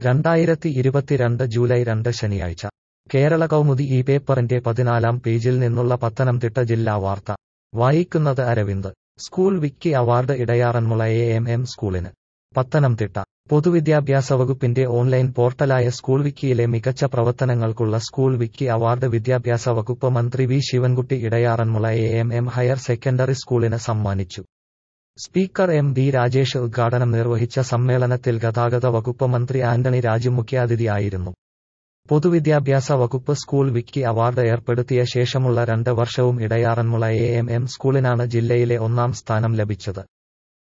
രണ്ടായിരത്തി ഇരുപത്തിരണ്ട് ജൂലൈ രണ്ട് ശനിയാഴ്ച കേരള കൗമുദി ഈ പേപ്പറിന്റെ പതിനാലാം പേജിൽ നിന്നുള്ള പത്തനംതിട്ട ജില്ലാ വാർത്ത വായിക്കുന്നത് Aravind school wiki award Edayaranmula A M M സ്കൂളിന് പത്തനംതിട്ട പൊതുവിദ്യാഭ്യാസ വകുപ്പിന്റെ ഓൺലൈൻ പോർട്ടലായ സ്കൂൾ വിക്കിയിലെ മികച്ച പ്രവർത്തനങ്ങൾക്കുള്ള സ്കൂൾ വിക്കി അവാർഡ് വിദ്യാഭ്യാസ വകുപ്പ് മന്ത്രി V Sivankutty Edayaranmula A M M higher secondary സ്കൂളിന് സമ്മാനിച്ചു സ്പീക്കർ എം ബി രാജേഷ് ഉദ്ഘാടനം നിർവഹിച്ച സമ്മേളനത്തിൽ ഗതാഗത വകുപ്പ് മന്ത്രി ആന്റണി രാജു മുഖ്യാതിഥിയായിരുന്നു പൊതുവിദ്യാഭ്യാസ വകുപ്പ് സ്കൂൾ വിക്കി അവാർഡ് ഏർപ്പെടുത്തിയ ശേഷമുള്ള രണ്ട് വർഷവും ഇടയാറന്മുള എ എം എം സ്കൂളിനാണ് ജില്ലയിലെ ഒന്നാം സ്ഥാനം ലഭിച്ചത്